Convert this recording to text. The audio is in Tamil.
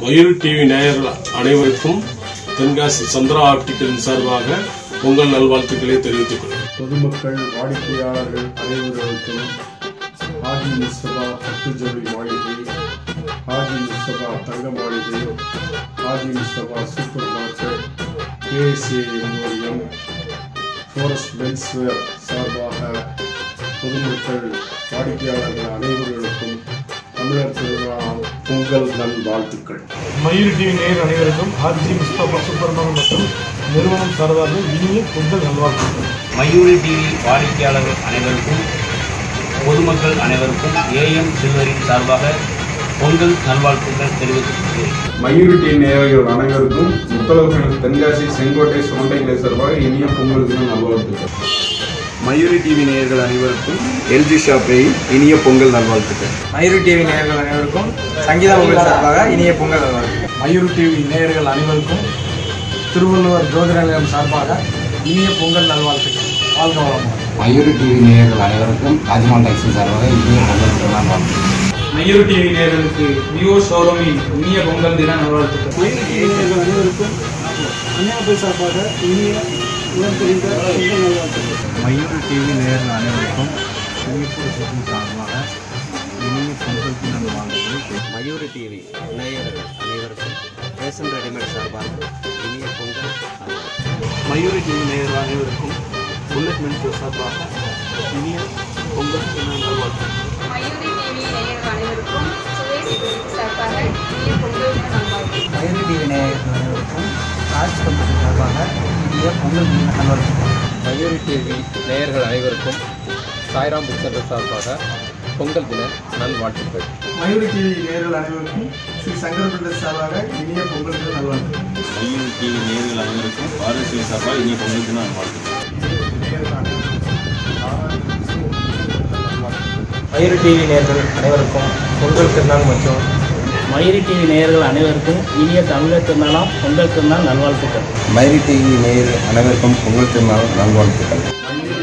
மயூர் டிவி நேயர்கள் அனைவருக்கும் தென்காசி சந்திரா ஆப்டிக்கலின் சார்பாக உங்கள் நல்வாழ்த்துக்களை தெரிவித்துக் கொள்கிறேன் பொதுமக்கள் வாடிக்கையாளர்கள் அனைவருக்கும் ஹாஜி முஸ்தபா பட்டு ஜவுளி மாளிகை ஹாஜி முஸ்தபா தங்க மாளிகை Haji Mustafa supermarket KSA MOM forest பென்ஸ்வேர் சார்பாக பொதுமக்கள் வாடிக்கையாளர்கள் அனைவர்களுக்கும் தமிழர் திருவிழா பொங்கல் நல் வாழ்த்துக்கள் மயூர் டிவி நேயர் அனைவருக்கும் ஆர்ஜி முஸ்தபா சூப்பர்மேன் மற்றும் நிறுவனம் சார்பாக இனிய பொங்கல் நல்வாழ்த்துக்கள் மயூரி டிவி வாடிக்கையாளர்கள் அனைவருக்கும் பொதுமக்கள் அனைவருக்கும் ஏஎம் சில்வரின் சார்பாக பொங்கல் நல்வாழ்த்துக்கள் தெரிவித்துக் கொள்கிறேன் மயூரிட்டி நேயர்கள் அனைவருக்கும் முத்தளவு தென்காசி செங்கோட்டை சுரண்டைகளை சார்பாக இனிய பொங்கல் தின நல்வாழ்த்துக்கள் மயூரி டிவி நேயர்கள் அனைவருக்கும் எல்ஜி ஷாப்பை இனிய பொங்கல் நல்வாழ்த்துக்கள் மயூரி டிவி நேயர்கள் அனைவருக்கும் சங்கீதா மொபைல் சார்பாக இனிய பொங்கல் நல்வாழ்த்துக்கள் மயூர் டிவி நேயர்கள் அனைவருக்கும் திருவள்ளுவர் ஜோதிட நிலையம் சார்பாக இனிய பொங்கல் நல்வாழ்த்துக்கள் வாழ்க வளமுடன் மயூரி டிவி நேயர்கள் அனைவருக்கும் ராஜ்மான் டாக்ஸி சார்பாக இனிய பொங்கல் திருநாள் வாழ்த்துக்கள் மயூரி டிவி நேயர்களுக்கு விவோ ஷோரூமின் இனிய பொங்கல் தின நல்வாழ்த்துக்கள் மயூர் டிவி நேயர்கள் அனைவருக்கும் அந்நியாபை சார்பாக இனிய உடன் தெரிந்த பொங்கல் நல்வாழ்த்துக்கள் மயூரி டிவி நேயர்கள் அனைவருக்கும் சிங்கப்பூர் சிட்டி சார்பாக இனிய பொங்கல் தின நல்வாழ்த்துக்கள் மயூரி டிவி நேயர்கள் அனைவருக்கும் ரேஷன் ரெடிமேட் சார்பாக இனிய பொங்கல் நல்வாழ்த்துக்கள். மயூரி டிவி நேயர்கள் அனைவருக்கும் புல்லட் மென்ஸ் சார்பாக இனிய பொங்கல் தின நல்வாழ்த்துக்கள் மயூரி டிவி நேயர்கள் அனைவருக்கும் சுரேஷ் சார்பாக இனிய பொங்கல் நல்வாழ்த்துக்கள் மயூரி டிவி நேயர்கள் அனைவருக்கும் ராஜ் கம்பெனி சார்பாக இனிய பொங்கல் தின நல்வாழ்த்துக்கள் மயூரி டிவி நேயர்கள் அனைவருக்கும் சாய்ராம் புக் சென்டர் சார்பாக பொங்கல் தின நல்வாழ்த்துக்கள் மயூரி டிவி நேயர்கள் அனைவருக்கும் ஸ்ரீ சங்கர் பிள்ளை சார்பாக இனிய பொங்கல் தின நல்வாழ்த்துக்கள் மயூரி டிவி நேயர்கள் அனைவருக்கும் ஆர்எஸ்சி சார்பாக இனிய பொங்கல் தின நல்வாழ்த்துக்கள் மயூரி டிவி நேயர்கள் அனைவருக்கும் பொங்கல் திருநாள் மற்றும் மயூரி டிவி நேயர்கள் அனைவருக்கும் இனிய தமிழர் திருநாளாம் பொங்கல் திருநாள் நல்வாழ்த்துக்கள் மயூரி டிவி நேயர்கள் அனைவருக்கும் பொங்கல் திருநாள் நல்வாழ்த்துக்கள் மயூரி